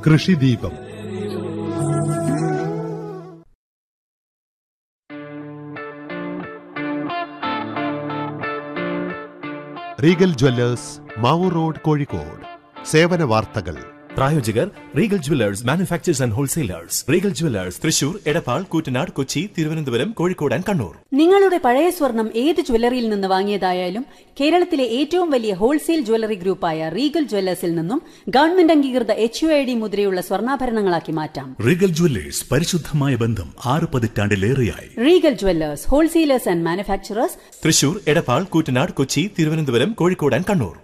കൃഷിദീപം Regal jewellers Mavoor road Kozhikode സേവന വാർത്തകൾ പ്രായോജകർ Regal jewellers manufacturers and wholesalers Regal jewellers Thrissur Edappal Koottanad Kochi Thiruvananthapuram Kozhikode and Kannur നിങ്ങളുടെ പഴയ സ്വർണം ഏത് ജ്വല്ലറിയിൽ നിന്ന് വാങ്ങിയതായാലും കേരളത്തിലെ ഏറ്റവും വലിയ ഹോൾസെയിൽ ജ്വല്ലറി ഗ്രൂപ്പായ റീഗൽ ജ്വല്ലേഴ്സിൽ നിന്നും ഗവൺമെന്റ് അംഗീകൃത എച്ച് യു ഐ ഡി മുദ്രയുള്ള സ്വർണ്ണാഭരണങ്ങളാക്കി മാറ്റാം റീഗൽ ജ്വല്ലേഴ്സ് പരിശുദ്ധമായ ബന്ധം ആറ് പതിറ്റാണ്ടിലേറെയായി Regal jewellers wholesalers and manufacturers Thrissur Edappal Koottanad Kochi Thiruvananthapuram Kozhikode and Kannur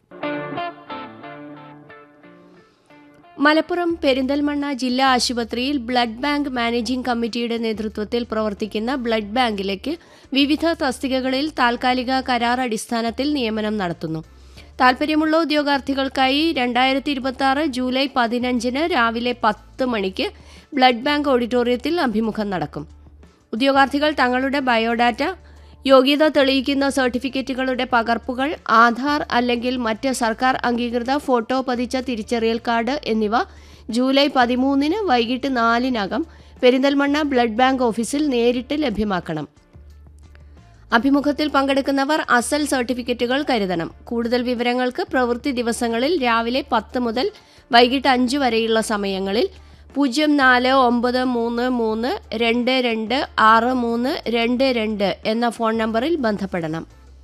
Malappuram Perinthalmanna ജില്ലാ ആശുപത്രിയിൽ ബ്ലഡ് ബാങ്ക് മാനേജിംഗ് കമ്മിറ്റിയുടെ നേതൃത്വത്തിൽ പ്രവർത്തിക്കുന്ന ബ്ലഡ് ബാങ്കിലേക്ക് വിവിധ തസ്തികകളിൽ താൽക്കാലിക കരാർ അടിസ്ഥാനത്തിൽ നിയമനം നടത്തുന്നു താൽപ്പര്യമുള്ള ഉദ്യോഗാർത്ഥികൾക്കായി രണ്ടായിരത്തി ഇരുപത്തി ആറ് ജൂലൈ പതിനഞ്ചിന് രാവിലെ പത്ത് മണിക്ക് ബ്ലഡ് ബാങ്ക് ഓഡിറ്റോറിയത്തിൽ അഭിമുഖം നടക്കും ഉദ്യോഗാർത്ഥികൾ തങ്ങളുടെ ബയോഡാറ്റ യോഗ്യത തെളിയിക്കുന്ന സർട്ടിഫിക്കറ്റുകളുടെ പകർപ്പുകൾ ആധാർ അല്ലെങ്കിൽ മറ്റ് സർക്കാർ അംഗീകൃത ഫോട്ടോ പതിച്ച തിരിച്ചറിയൽ കാർഡ് എന്നിവ ജൂലൈ പതിമൂന്നിന് വൈകിട്ട് നാലിനകം പെരിന്തൽമണ്ണ ബ്ലഡ് ബാങ്ക് ഓഫീസിൽ നേരിട്ട് ലഭ്യമാക്കണം അഭിമുഖത്തിൽ പങ്കെടുക്കുന്നവർ അസൽ സർട്ടിഫിക്കറ്റുകൾ കരുതണം കൂടുതൽ വിവരങ്ങൾക്ക് പ്രവൃത്തി ദിവസങ്ങളിൽ രാവിലെ പത്ത് മുതൽ വൈകിട്ട് അഞ്ച് വരെയുള്ള സമയങ്ങളിൽ പൂജ്യം നാല് ഒമ്പത് മൂന്ന് മൂന്ന് രണ്ട് രണ്ട് ആറ് മൂന്ന് രണ്ട് രണ്ട് എന്ന ഫോൺ നമ്പറിൽ ബന്ധപ്പെടണം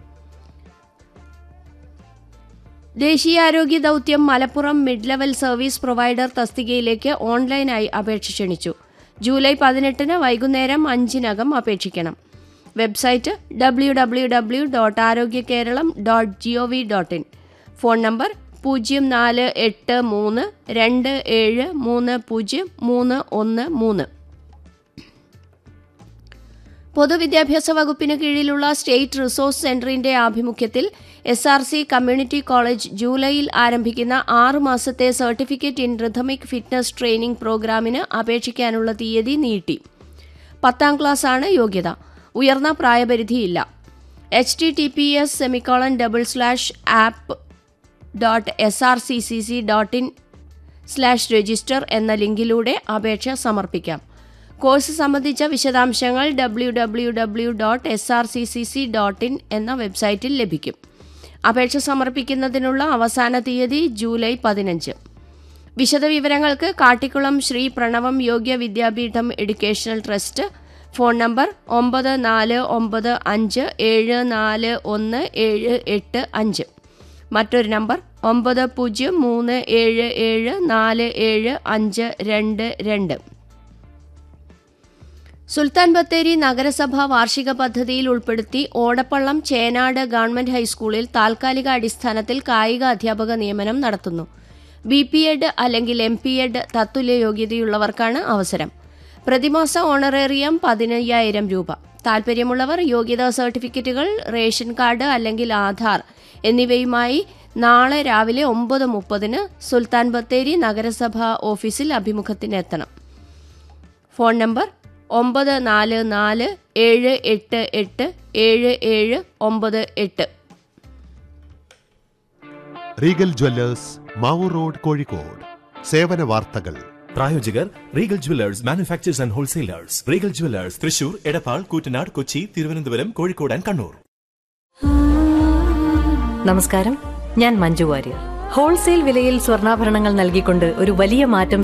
ദേശീയാരോഗ്യ ദൗത്യം Malappuram mid level service provider തസ്തികയിലേക്ക് ഓൺലൈനായി അപേക്ഷ ക്ഷണിച്ചു ജൂലൈ പതിനെട്ടിന് വൈകുന്നേരം അഞ്ചിനകം അപേക്ഷിക്കണം website W W W dot Arogya Keralam dot G O V dot in phone number പൂജ്യം നാല് എട്ട് മൂന്ന് രണ്ട് ഏഴ് മൂന്ന് പൂജ്യം മൂന്ന് ഒന്ന് മൂന്ന് പൊതുവിദ്യാഭ്യാസ വകുപ്പിന് കീഴിലുള്ള സ്റ്റേറ്റ് റിസോഴ്സ് സെന്ററിന്റെ ആഭിമുഖ്യത്തിൽ S R C community college ജൂലൈയിൽ ആരംഭിക്കുന്ന ആറ് മാസത്തെ certificate in rhythmic fitness training പ്രോഗ്രാമിന് അപേക്ഷിക്കാനുള്ള തീയതി നീട്ടി പത്താം ക്ലാസ്സാണ് യോഗ്യത ഉയർന്ന പ്രായപരിധിയില്ല H T T P S semicolon double slash app dot S R C C C dot in slash register എന്ന ലിങ്കിലൂടെ അപേക്ഷ സമർപ്പിക്കാം കോഴ്സ് സംബന്ധിച്ച വിശദാംശങ്ങൾ W W W dot S R C C C dot in എന്ന വെബ്സൈറ്റിൽ ലഭിക്കും അപേക്ഷ സമർപ്പിക്കുന്നതിനുള്ള അവസാന തീയതി ജൂലൈ പതിനഞ്ച് വിശദവിവരങ്ങൾക്ക് Kattikulam Shri Pranavam Yogya Vidyapeetham educational trust phone number ഒമ്പത് നാല് ഒമ്പത് അഞ്ച് ഏഴ് നാല് ഒന്ന് ഏഴ് എട്ട് അഞ്ച് മറ്റൊരു നമ്പർ ഒമ്പത് പൂജ്യം മൂന്ന് ഏഴ് ഏഴ് നാല് ഏഴ് അഞ്ച് രണ്ട് രണ്ട് സുൽത്താൻ ബത്തേരി നഗരസഭ വാർഷിക പദ്ധതിയിൽ ഉൾപ്പെടുത്തി ഓടപ്പള്ളം ചേനാട് ഗവൺമെന്റ് ഹൈസ്കൂളിൽ താൽക്കാലിക അടിസ്ഥാനത്തിൽ കായിക അധ്യാപക നിയമനം നടത്തുന്നു ബി പി എഡ് അല്ലെങ്കിൽ എം പി എഡ് തത്തുല്യ യോഗ്യതയുള്ളവർക്കാണ് അവസരം പ്രതിമാസ ഓണറേറിയം പതിനയ്യായിരം രൂപ താൽപ്പര്യമുള്ളവർ യോഗ്യതാ സർട്ടിഫിക്കറ്റുകൾ റേഷൻ കാർഡ് അല്ലെങ്കിൽ ആധാർ എന്നിവയുമായി നാളെ രാവിലെ ഒമ്പത് മുപ്പതിന് സുൽത്താൻ ബത്തേരി നഗരസഭ ഓഫീസിൽ അഭിമുഖത്തിനെത്തണം ഫോൺ നമ്പർ ഒമ്പത് നാല് നാല് ഏഴ് എട്ട് എട്ട് ഏഴ് ഏഴ് ഒമ്പത് എട്ട് Regal jewellers Mavoor road Kozhikode സേവന വാർത്തകൾ പ്രായോജകർ Regal jewellers manufacturers and wholesalers Regal jewellers Thrissur Edappal Koottanad Kochi Thiruvananthapuram Kozhikode and Kannur നമസ്കാരം ഞാൻ മഞ്ജു വാര്യർ ഹോൾസെയിൽ വിലയിൽ സ്വർണ്ണാഭരണങ്ങൾ നൽകിക്കൊണ്ട് ഒരു വലിയ മാറ്റം